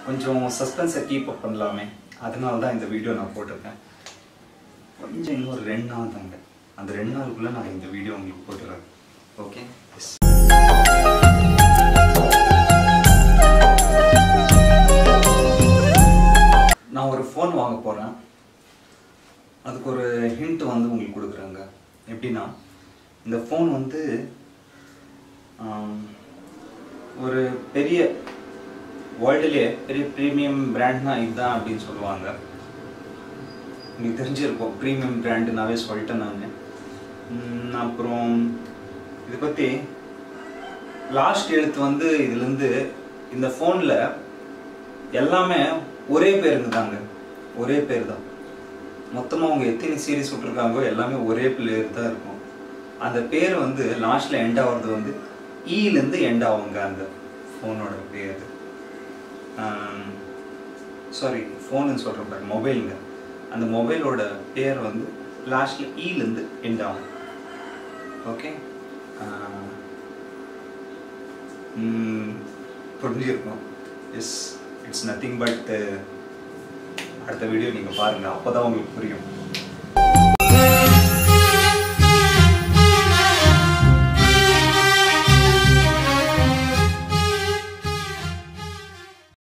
கொஞ்சம் சஸ்பென்ஸை keep up பண்ணலாமே அதனால தான் இந்த வீடியோ நான் போட்டிருக்கேன் கொஞ்சம் இன்னும் ஒரு ரெண்டு நாள் தாங்க அந்த ரெண்டு நாளுக்குள்ளே நான் இந்த வீடியோ உங்களுக்கு போட்டுறேன் ஓகே எஸ் நான் ஒரு ஃபோன் வாங்க போகிறேன் அதுக்கு ஒரு ஹிண்ட் வந்து உங்களுக்கு கொடுக்குறேங்க எப்படின்னா இந்த ஃபோன் வந்து ஆம், ஒரு பெரிய வேர்ல்டுலேயே பெரிய ப்ரீமியம் பிராண்ட்னா இதுதான் அப்படின்னு சொல்லுவாங்க உங்களுக்கு தெரிஞ்சிருக்கும் ப்ரீமியம் பிராண்டுனாவே சொல்லிட்டேன் நான் அப்புறம் இதை பற்றி லாஸ்ட் எழுத்து வந்து இதுலேருந்து இந்த ஃபோனில் எல்லாமே ஒரே பேருங்க தாங்க ஒரே பேர் தான் மொத்தமாக அவங்க எத்தனை சீரிஸ் விட்ருக்காங்களோ எல்லாமே ஒரே பிளேயர் தான் இருக்கும் அந்த பேர் வந்து லாஸ்ட்டில் எண்ட் ஆகிறது வந்து ஈலேருந்து எண்ட் ஆகுங்க அந்த ஃபோனோட பேர் சாரி ஃபோனுன்னு சொல்கிறேன் பாரு மொபைலுங்க அந்த மொபைலோட பேர் வந்து லாஸ்ட்டில் ஈலேருந்து எண்ட் ஆகும் ஓகே புரிஞ்சிருக்கும் எஸ் இட்ஸ் நத்திங் பட் அடுத்த வீடியோ நீங்கள் பாருங்கள் அப்போ தான் உங்களுக்கு புரியும்